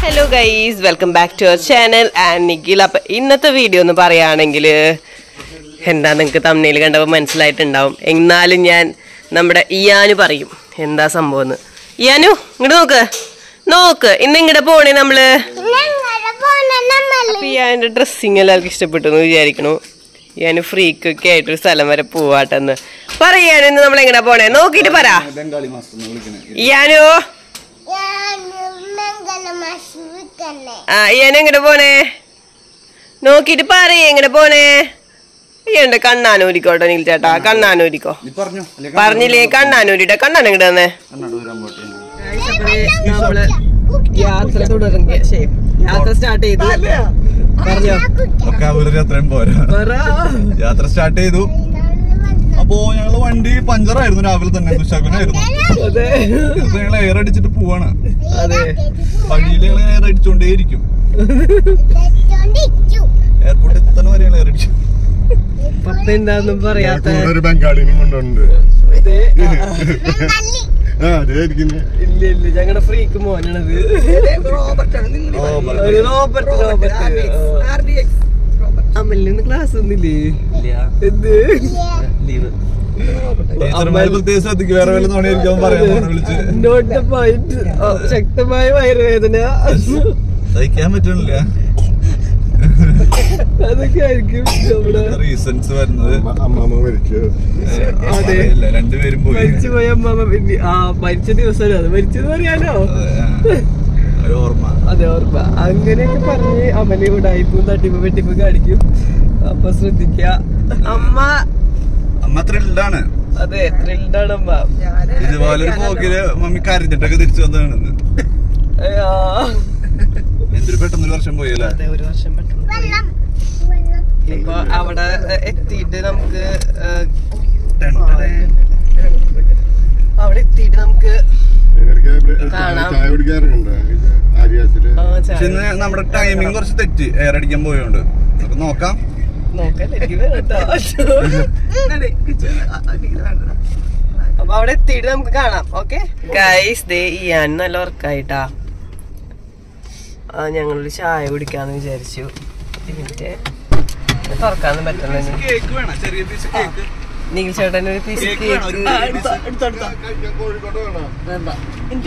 Hello guys welcome back to our channel and Nikhil അപ്പം ഇന്നത്തെ video എന്ന് പറയുകയാണെങ്കിൽ എന്താ നിങ്ങൾക്ക് തമ്മിൽ കണ്ടപ്പോൾ മനസ്സിലായിട്ടുണ്ടാവും എന്നാലും ഞാൻ നമ്മുടെ ഇയാനു പറയും എന്താ സംഭവം എന്ന് ഇയാനു ഇങ്ങോട്ട് നോക്ക് നോക്ക് ഇന്ന് ഇങ്ങോട്ട് പോണേ നമ്മള് അപ്പൊ ഇയാൻ്റെ ഡ്രസ്സിങ് എല്ലാവർക്കും ഇഷ്ടപ്പെട്ടു എന്ന് വിചാരിക്കണു ഞാൻ ഫ്രീക്കൊക്കെ ആയിട്ടൊരു സ്ഥലം വരെ പോവാട്ടെന്ന് പറയാൻ ഇന്ന് നമ്മൾ എങ്ങനെ പോണേ നോക്കിയിട്ട് പറ ബംഗാളി മാസ്റ്റർ എന്ന് വിളിക്കണേ ഇയാനു ആ ഇയാൻ എങ്ങനെ പോണേ നോക്കിയിട്ട് പറയേ എങ്ങനെ പോണേ ഇയ്യണ്ട് കണ്ണാനൂരിക്കോട്ടോ നീൽ ചേട്ടാ കണ്ണാനൂരിക്കോ നീ പറഞ്ഞോ അല്ലെ പറഞ്ഞില്ലേ കണ്ണാനൂരിയുടെ കണ്ണാൻ എങ്ങോട്ട് വന്നേ കണ്ണാട് വരാൻ പോട്ടെ നമ്മള് യാത്ര തുടങ്ങി ശരി യാത്ര സ്റ്റാർട്ട് ചെയ്തു പറഞ്ഞോ ഒക്കെ അവരുടെ അത്രയും പോരാ യാത്ര സ്റ്റാർട്ട് ചെയ്തു അപ്പോ ഞങ്ങള് വണ്ടി പഞ്ചറായിരുന്നു രാവിലെ തന്നെ ദുശാഖനായിരുന്നു അതെ ഞങ്ങൾ എയർ അടിച്ചിട്ട് പോവാണ് അതെ വഴിയിൽ ഞങ്ങൾ എയർ അടിച്ചോണ്ടേയിരിക്കും എയർപോർട്ടിൽ എത്തണ വരെ ഞങ്ങൾ എയർ അടിച്ചു പപ്പ എന്താന്നും പറയാത്ത കൂടെ ഒരു ബംഗാളിനും കൊണ്ടുണ്ട് ഇതേ, ആ അതെ ഇരിക്കുന്നേ ഇല്ല ഇല്ല ഞങ്ങളുടെ ഫ്രീക്ക് മോനാണത് ഓ, ഒരു റോബർട്ട് റോബർട്ട് അമലിന് ക്ലാസ് ഒന്നില്ലേ എന്ത് ടീച്ചർമാര് പ്രത്യേകിച്ച് ശ്രദ്ധിക്കും വേറെ വല്ല നോണിയായിരിക്കും പറയാൻ പോണ വിളിച്ച് നോട്ട് ദ പോയിന്റ് ശക്തമായ വയറുവേദന സഹിക്കാൻ പറ്റണില്ല അതൊക്കെ ആയിരിക്കും നമ്മുടെ റീസൺസ് വരുന്നത് അമ്മ- അമ്മമ്മ മരിച്ചു അതെ. ഇല്ല, രണ്ടുപേരും പോയി മരിച്ചു പോയ അമ്മ പിന്നെ ആ മരിച്ച ദിവസം അത് മരിച്ചെന്ന് പറയാനോ അതെ, ആ. ഒരു ഓർമ്മ അതെ ഓർമ്മ അങ്ങനെയൊക്കെ പറഞ്ഞ് അമ്മനെ ഉടായിപ്പും തട്ടിപ്പും വെട്ടിപ്പും കാണിക്കും അപ്പൊ ശ്രദ്ധിക്ക അമ്മ അമ്മ ത്രില്ഡാണ് അതെ ത്രില്ഡാണ് അമ്മ ഇതുപോലൊരു പോക്കില് മമ്മി കരഞ്ഞിട്ടൊക്കെ തിരിച്ചു വന്നതാണ് അയ്യോ. എന്തൊരു പെട്ടെന്നൊരു വർഷം പോയല്ലേ അതെ ഒരു വർഷം പെട്ടെന്ന് പോയി. ഇപ്പൊ അവിടെ എ, എത്തിയിട്ട് നമുക്ക് ഏ, അവിടെ എത്തിയിട്ട് നമുക്ക് ഇതിനിടയ്ക്ക് ഇവിടെ കാണാം. ചായ കുടിക്കാറുണ്ട് ഇത് ആര്യാസില് ആ, ചായ പക്ഷെ ഇന്ന് നമ്മുടെ ടൈമിംഗ് കുറച്ച് തെറ്റി എയർ അടിക്കാൻ പോയോണ്ട് നമുക്ക് നോക്കാം നോക്കാം എനിക്ക് വേണം ട്ടോ. അപ്പൊ അവിടെ എത്തിയിട്ട് നമുക്ക് കാണാം ഓക്കെ ഗൈസ് ദേ ഇയാൻ നല്ല ഉറക്കായിട്ടാ ആ ഞങ്ങളൊരു ചായ കുടിക്കാന്ന് വിചാരിച്ചു ഇതിന്റെ ഇത് തുറക്കാനും പറ്റില്ല കേക്ക് വേണം ചെറിയ പീസ് കേക്ക് നീൽ ചേട്ടൻ ഒരു പീസ് കേക്ക് വേണം ഒരു കേക്ക് കഴിക്കാൻ കോഴിക്കോട് വേണം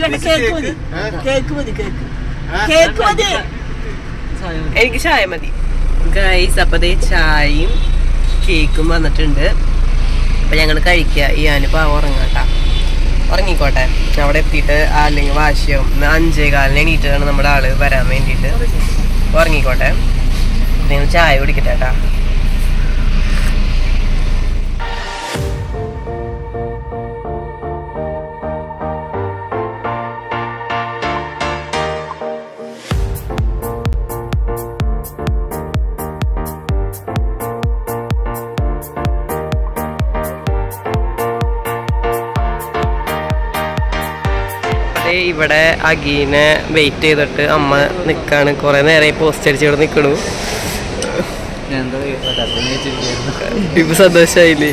എനിക്ക് ചായ മതി ഗൈസ് അപ്പൊ ദേ ചായയും കേക്കും വന്നിട്ടുണ്ട് അപ്പൊ ഞങ്ങൾ കഴിക്കുക ഇയാനിപ്പോ ഉറങ്ങാട്ടാ ഉറങ്ങിക്കോട്ടെ അവിടെ എത്തിയിട്ട് അല്ലെങ്കിൽ വാശിയാവും ഇന്ന് അഞ്ചേ കാലിന് എണീറ്റാണ് നമ്മുടെ ആള് വരാൻ വേണ്ടിയിട്ട് ഉറങ്ങിക്കോട്ടെ നിങ്ങൾ ചായ കുടിക്കട്ടെ കേട്ടാ അതെ ഇവിടെ അഗീനെ വെയിറ്റ് ചെയ്തിട്ട് അമ്മ നിക്കാണ് കുറെ നേരമായി പോസ്റ്റ് അടിച്ച് ഇവിടെ നിക്കണു ഇപ്പൊ സന്തോഷായില്ലേ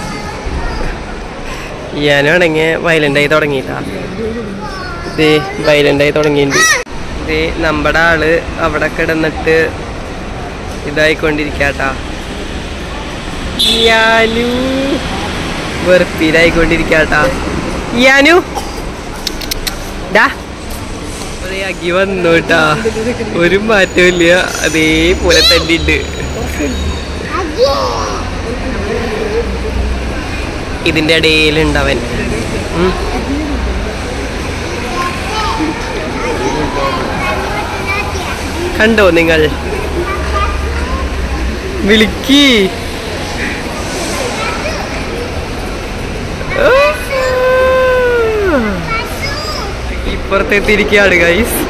ഞാനാണെങ്കിൽ വയലന്റ് ആയി തുടങ്ങിയിട്ടാ ഇതേ വയലന്റ് ആയി തുടങ്ങിയിട്ടുണ്ട് ഇതേ നമ്മുടെ ആള് അവിടെ കിടന്നിട്ട് ഇതായിക്കൊണ്ടിരിക്കാട്ടാ യാനു വെറുപ്പീരായിക്കൊണ്ടിരിക്കാട്ടാ യാനു ഡാ അതേ അഗി വന്നു കേട്ടാ ഒരു മാറ്റമില്ല അതേപോലെ തന്നെ ഉണ്ട് ഇതിന്റെ ഇടയിലുണ്ടവൻ ഉം. കണ്ടോ നിങ്ങൾ വിളിക്കി ഇപ്പുറത്തെത്തിയിരിക്കുകയാണ് ഗൈസ്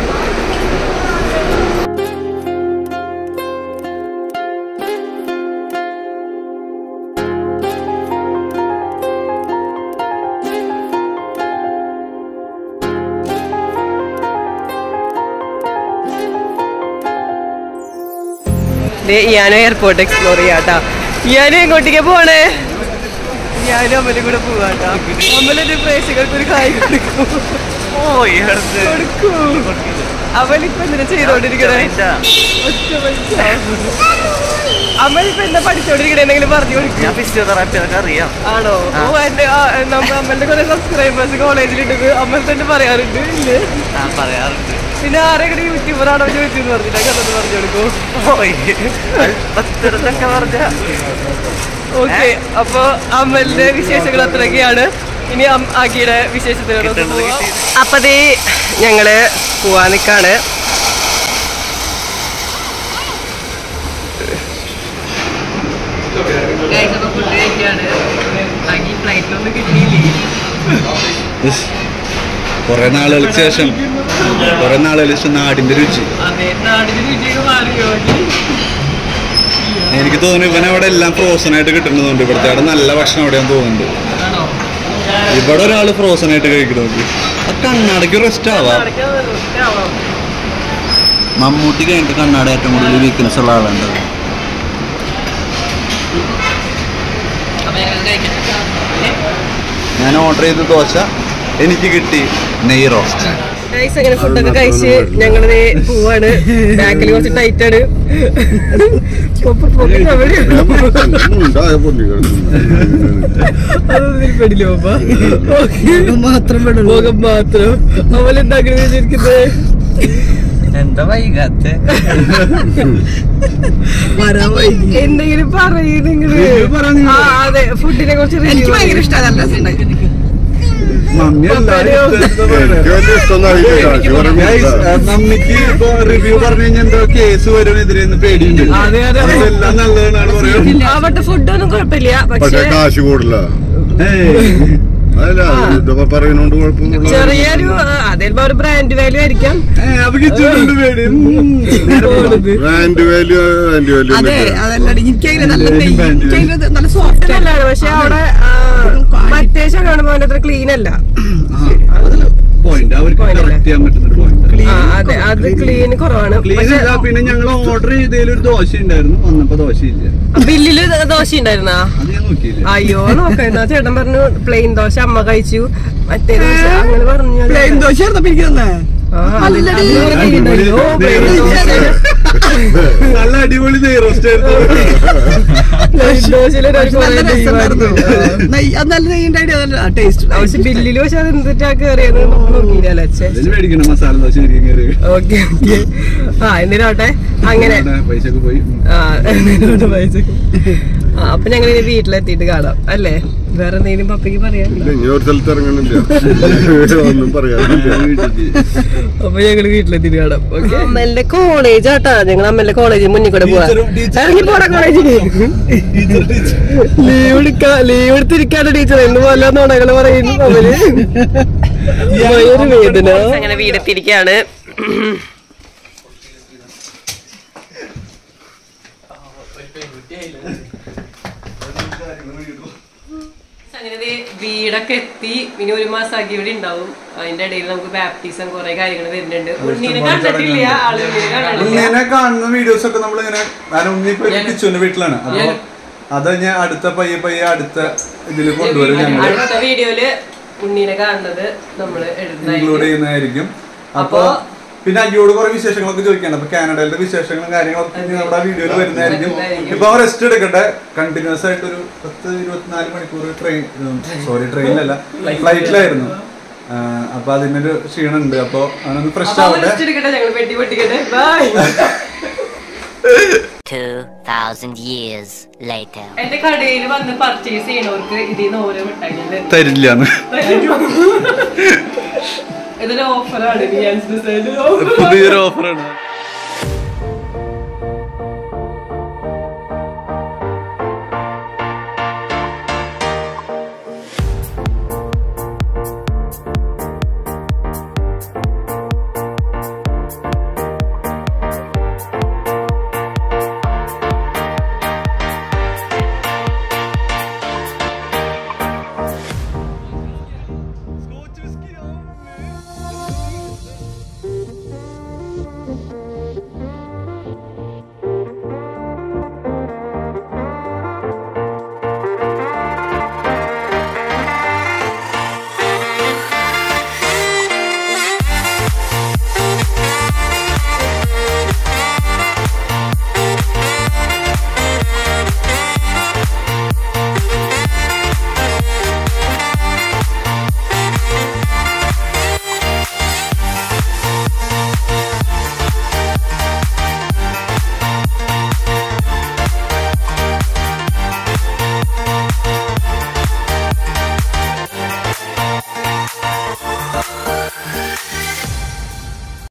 ഞാനും എയർപോർട്ട് എക്സ്പ്ലോർ ചെയ്യാട്ടാ ഞാനും എങ്ങോട്ടേക്ക് പോണേ ഞാനും അമ്മലും കൂടെ പോവാട്ടാ അമ്മലൊരു പ്രേക്ഷകർക്ക് ഒരു കായ് കൊടുക്കും പോയി എടുത്ത് കൊടുക്കൂ അവനിപ്പോ എന്തിനാ ചെയ്തോണ്ടിരിക്കണേ ഒറ്റ മനുഷ്യ. അമ്മയിപ്പോ എന്താ പഠിച്ചോണ്ടിരിക്കണേ എന്തെങ്കിലും പറഞ്ഞു കൊടുക്കും ഞാൻ ഫിസിയോതെറാപ്പി അതൊക്കെ അറിയാം ആണോ ഓ എന്റെ ആ, നമ്മ അമ്മന്റെ കുറെ സബ്സ്ക്രൈബേഴ്സ് കോളേജിലുണ്ട് അമ്മ തന്നെ പറയാറുണ്ട് ഇല്ലേ ഞാൻ പറയാറുണ്ട് പിന്നെ ആരെങ്കിലും യൂട്യൂബർ ആണോ ചോദിച്ചെന്ന് പറഞ്ഞിട്ട് കഥ പറഞ്ഞു കൊടുക്കും പോയി പത്തിടത്തൊക്കെ പറഞ്ഞ ഓക്കെ അപ്പൊ അമ്മലിന്റെ വിശേഷങ്ങൾ അത്രയൊക്കെയാണ് ഇനി അം- ആകിയുടെ വിശേഷത്തിനോട് കിട്ടേണ്ടത് കിട്ടി. അപ്പൊ ദേ ഞങ്ങള് പോവാൻ നിക്കാണ് ഫ്ലൈറ്റിലൊന്നും കിട്ടിയില്ലേ കുറെ നാളുകൾക്ക് ശേഷം കുറെ നാളുകൾക്ക് ശേഷം നാടിന്റെ രുചി അതെ നാടിന് രുചിയൊക്കെ മാറിയോ എനിക്ക് തോന്നുന്നു ഇവൻ അവിടെ എല്ലാം ഫ്രോസൺ ആയിട്ട് കിട്ടുന്നുണ്ട് ഇവിടുത്തെ അവിടെ നല്ല ഭക്ഷണം അവിടെയാന്ന് തോന്നുന്നുണ്ട് ആണോ ഇവിടെ ഒരാള് ഫ്രോസൺ ആയിട്ട് കഴിക്കണം നോക്കി ആ കണ്ണാടയ്ക്ക് റെസ്റ്റ് ആവാം ആവാം മമ്മൂട്ടി കഴിഞ്ഞിട്ട് കണ്ണാട ഏറ്റവും കൂടുതൽ വീക്ക്നെസ് ഉള്ള ആളുണ്ട് അപ്പൊ ഞങ്ങൾ കഴിക്കാം ഞാൻ ഓർഡർ ചെയ്ത ദോശ എനിക്ക് കിട്ടി നെയ് റോസ്റ്റ് ഗൈസ് അങ്ങനെ ഫുഡൊക്കെ കഴിച്ച് ഞങ്ങള് ദേ പോവാണ് ബാക്കിൽ കുറച്ച് ടൈറ്റ് ആണ് പൊപ്പ് പൊക്കി തമിഴ്. ഉണ്ടായ പൊന്നി കിടക്കുന്നു അതൊന്നും ഇതിൽ പെടില്ല പപ്പ. മാത്രം മുഖം മാത്രം അവലെന്താക്കണെന്ന് വിചാരിക്കുന്നത് എന്താ വൈകാത്തെ എന്തെങ്കിലും പറയൂ നിങ്ങള് ആ അതെ ഫുഡിനെ കുറിച്ച് എനിക്ക് ഭയങ്കര ഇഷ്ടമല്ല മമ്മി പപ്പയോ? എനിക്ക് വലിയ ഇഷ്ടമൊന്നും അറിയില്ല ചോറ് മമ്മിക്ക് ഇപ്പൊ റിവ്യൂ പറഞ്ഞു കഴിഞ്ഞാൽ എന്തോ കേസ് വരും എതിരെ പേടിയുണ്ട് അതെ, അതെ, അതെ. അതെല്ലാം നല്ലതാണ് പറയുന്നത് അവിടെ ഫുഡൊന്നും കുഴപ്പമില്ല പക്ഷെ പക്ഷെ കാശ് കൂടില്ല അതല്ല ഇതൊക്കെ പറയുന്നോണ്ട് കുഴപ്പമൊന്നുമില്ല ചെറിയൊരു അതിൽ ഒരു ബ്രാൻഡ് വാല്യൂ ആയിരിക്കാം അപ്പൊ കിച്ചുണ്ട് പേടി ഉം. നേരെ പോണത്. ബ്രാൻഡ് വാല്യൂ ബ്രാൻഡ് വാല്യൂ അതെ അതല്ല എനിക്കതിന് നല്ല എല്ലാവരും നെയ്യ്- band എനിക്കതിന് നല്ല സോഫ്റ്റ് നല്ലതാണ് പക്ഷെ അവിടെ മറ്റേ കാണുമ്പോ അതിന്റെ അത്ര ക്ലീൻ അല്ല ആ, അതല്ല പോയിന്റ് അവർക്ക് Point അല്ലേ? കറക്റ്റ് ചെയ്യാൻ പറ്റുന്ന ഒരു പോയിന്റ് ആ, അതെ അത് ക്ലീൻ കുറവാണ് ക്ലീൻ പക്ഷെ അല്ല പിന്നെ ഞങ്ങൾ ഓർഡർ ചെയ്തതിൽ ഒരു ദോശ ഉണ്ടായിരുന്നു വന്നപ്പോ ദോശ ഇല്ല ബില്ലില് ദോശ ഉണ്ടായിരുന്നാ അത് ഞാൻ നോക്കിയില്ല അയ്യോ നോക്കാ ചേട്ടൻ പറഞ്ഞു പ്ലെയിൻ ദോശ അമ്മ കഴിച്ചു മറ്റേ ദോശ അങ്ങനെ പറഞ്ഞു ഞാൻ പ്ലെയിൻ ദോശ ആയിരുന്നു എനിക്ക് തന്നെ ആ, അത് അത് ഇങ്ങനെ ചെയ്യുന്നുണ്ടല്ലോ. പ്ലെയിൻ ദോശ നല്ല അടിപൊളി നെയ് റോസ്റ്റ് പ്ലെയിൻ ദോശയില് ഒരു പക്ഷെ നല്ല കുറേ രസമുണ്ടായിരുന്നു നെയ്യ് നെയ്യ് അത് നല്ല നെയ്യിന്റെ ഐഡിയ നല്ല ടേസ്റ്റ് പക്ഷെ ബില്ലില് പക്ഷെ അത് എന്തിട്ടാ കയറിയത് നോക്കിയില്ല അച്ഛൻ അതിന് മേടിക്കണം മസാല ദോശ ശരിക്കും കയറി ഓക്കെ ഓക്കെ ആ എന്തിനാട്ടെ അങ്ങനെ പൈസ ഒക്കെ പോയി ഉം. ആ എന്തിനോട്ട് പൈസ ആ അപ്പൊ ഞങ്ങൾ ഇനി വീട്ടിലെത്തിയിട്ട് കാണാം അല്ലേ വേറെ എന്തെങ്കിലും പപ്പയ്ക്ക് പറയാനുണ്ടോ ഇല്ല ഇനി ഒരു സ്ഥലത്ത് ഇറങ്ങണില്ല ഒന്നും പറയാനില്ല വീട്ടിലെത്തി. അപ്പൊ ഞങ്ങള് വീട്ടിലെത്തിയിട്ട് കാണാം ഓക്കെ അമ്മന്റെ കോളേജ് ആട്ടാ ഞങ്ങൾ അമ്മന്റെ കോളേജ് മുന്നിൽ കൂടെ പോവാ ടീച്ചറും- ടീച്ചറും- ഇറങ്ങി പോടാ കോളേജിൽ ലീവ് എടുക്കാ ലീവ് എടുത്തിരിക്കാണ് ടീച്ചർ എന്ന് പോലെ നുണകള് പറയുന്നു അവര് വയറ് വേദന അങ്ങനെ വീടെത്തിരിക്കാണ് അങ്ങനെ ദേ വീടൊക്കെ എത്തി ഇനി ഒരു മാസം ആക്കി ഇവിടെ ഉണ്ടാവും അതിന്റെ ഇടയിൽ നമുക്ക് ബാപ്റ്റിസം കുറെ കാര്യങ്ങൾ വരുന്നുണ്ട് ഉണ്ണീനെ കണ്ടിട്ടില്ല ആള് ഉണ്ണീനെ കണ്ടിട്ടില്ല ഉണ്ണിനെ കാണുന്ന വീഡിയോസ് ഒക്കെ നമ്മൾ ഇങ്ങനെ ഞാൻ ഉണ്ണി ഇപ്പൊ കിച്ചുവിന്റെ വീട്ടിലാണ് അപ്പൊ അത് ഞാൻ അടുത്ത പയ്യെ പയ്യെ അടുത്ത ഇതിൽ കൊണ്ടുവരും ഞങ്ങൾ അടുത്ത വീഡിയോയില് ഉണ്ണീനെ കാണുന്നത് നമ്മള് ഇൻക്ലൂഡ് എടുത്തായിരിക്കും ചെയ്യുന്നതായിരിക്കും അപ്പൊ അപ്പൊ- പിന്നെ അയ്യോട് കുറെ വിശേഷങ്ങളൊക്കെ ചോദിക്കാണ് അപ്പൊ കാനഡയിലെ വിശേഷങ്ങളും കാര്യങ്ങളൊക്കെ ഇനി നമ്മുടെ വീഡിയോയിൽ വരുന്നതായിരിക്കും വരുന്നതായിരിക്കും. ഇപ്പൊ അവൻ റെസ്റ്റ് എടുക്കട്ടെ കണ്ടിന്യൂസ് ആയിട്ട് ഒരു പത്ത് ഇരുപത്തിനാല് മണിക്കൂർ ട്രെയിൻ സോറി ട്രെയിനിലല്ല ഫ്ലൈറ്റിലായിരുന്നു അപ്പൊ അതിനൊരു ക്ഷീണുണ്ട് അപ്പൊ അവനൊന്ന് ഫ്രഷ് അപ്പൊ ആവട്ടെ rest എടുക്കട്ടെ ഞങ്ങൾ പെട്ടി പൊട്ടിക്കട്ടെ ബൈ 2,000 years later. എന്റെ കടയിൽ വന്ന് പർച്ചേസ് ചെയ്യണവർക്ക് ഇതിൽ നിന്ന് ഓരോ മിഠായി തരില്ലാന്ന് ഇതൊരു ഓഫറാണ് പുതിയൊരു ഓഫറാണ്